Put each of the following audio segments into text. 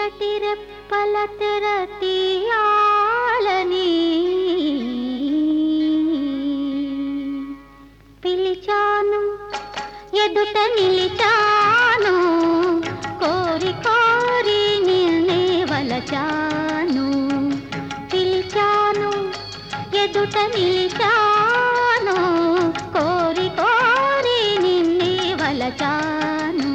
చీకటి రెప్పల తెర తీయాలని పిలిచాను ఎదుట నిలిచాను కోరి కోరి నిన్నే వలచాను పిలిచాను ఎదుట నిలిచాను కోరి కోరి నిన్నే వలచాను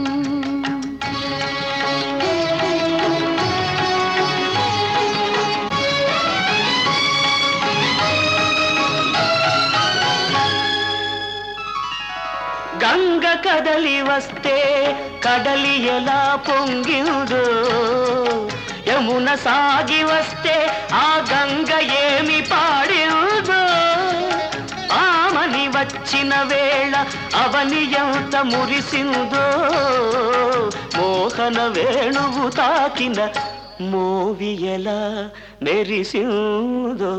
గంగ కదలి వస్తే కడలి ఎలా పొంగిందో యమున సాగి వస్తే ఆ గంగ ఏమి పాడిందో ఆమని వచ్చిన వేళ అవని ఎంత మురిసిందో మోహన వేణువు తాకిన మోవి ఎలా మెరిసిందో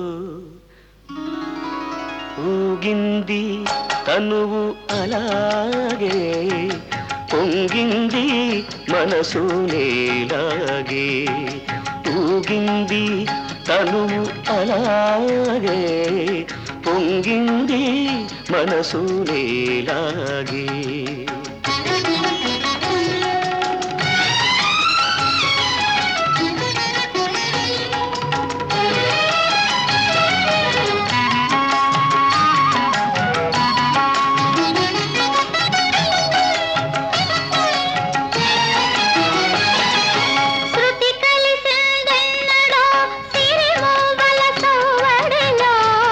ఊగింది తనువు అలాగే పొంగింది మనసు నేలాగే ఊగింది తనువు అలాగే పొంగింది మనసు నేలాగే శృతి కలిసిందెన్నడో సిరిమూవల సవ్వడిలో.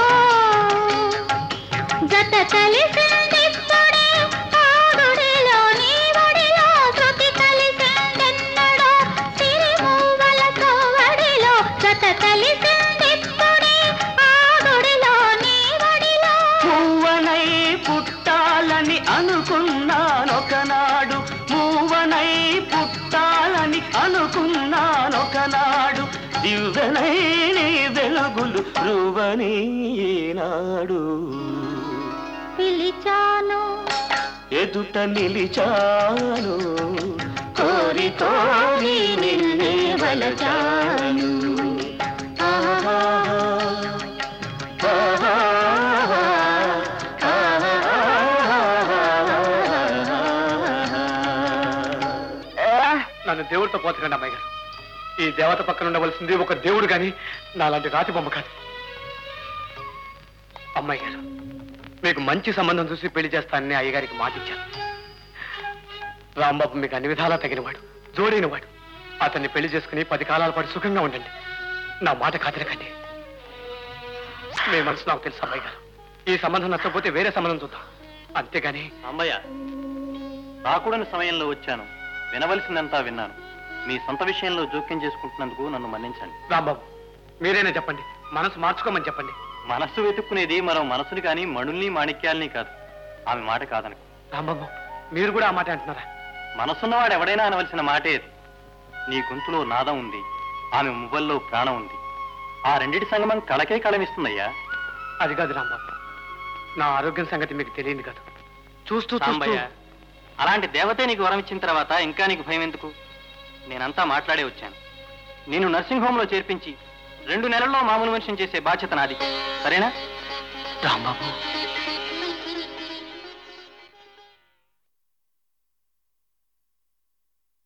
జత కలిసిందిప్పుడే ఆగుడిలో నీ ఒడిలో. శృతి కలిసిందెన్నడో సిరిమూవల సవ్వడిలో. జత కలిసిందిప్పుడే ఆగుడిలో నీ ఒడిలో. మూవనై పుట్టాలని అనుకున్నానొకనాడు మూవనై పుట్టాలని అనుకున్నానొకనాడు దివ్వనై నీ వెలుగులు రువని ఈనాడు పిలిచాను ఎదుట నిలిచాను కోరి కోరి నిన్నే వలచాను ఆహా, ఆహా, ఆహా. నన్ను దేవుడితో పోతకండి అమ్మాయి గారు ఈ దేవత పక్కన ఉండవలసింది ఒక దేవుడు గాని నాలాంటి రాతి బొమ్మ కాదు అమ్మాయి గారు మీకు మంచి సంబంధం చూసి పెళ్లి చేస్తానని అయ్యగారికి మాటిచ్చాను రాంబాబు మీకు అన్ని విధాలా తగినవాడు జోడైనవాడు అతన్ని పెళ్లి చేసుకుని పది కాలాల పాటు సుఖంగా ఉండండి నా మాట కాదనకండి మీ మనసు నాకు తెలుసు అమ్మాయి గారు ఈ సంబంధం నచ్చకపోతే వేరే సంబంధం చూద్దాం అంతేగాని అమ్మయ్య రాకూడని సమయంలో వచ్చాను వినవలసిందంతా విన్నాను మీ సొంత విషయంలో జోక్యం చేసుకుంటున్నందుకు నన్ను మన్నించండి రాంబాబు మీరైనా చెప్పండి మనసు మార్చుకోమని చెప్పండి మనస్సు వెతుక్కునేది మరో మనసుని కానీ మణుల్ని మాణిక్యాల్ని కాదు ఆమె మాట కాదనకు రాంబాబు మీరు కూడా ఆ మాట అంటున్నారా మనసున్నవాడు ఎవడైనా అనవలసిన మాటే అది నీ గొంతులో నాదం ఉంది ఆమె మువ్వల్లో ప్రాణం ఉంది ఆ రెండిటి సంగమం కళకే కళమిస్తుందయ్యా అది కాదు రాంబాబు నా ఆరోగ్యం సంగతి మీకు తెలియదు కదా చూస్తూ చూస్తూ సాంబయ్య అలాంటి దేవతే నీకు వరం ఇచ్చిన తర్వాత ఇంకా నీకు భయం ఎందుకు నేనంతా మాట్లాడే వచ్చాను నేను నర్సింగ్ హోమ్లో చేర్పించి రెండు నెలల్లో మామూలు మనిషిని చేసే బాధ్యత నాది సరేనా రాంబాబు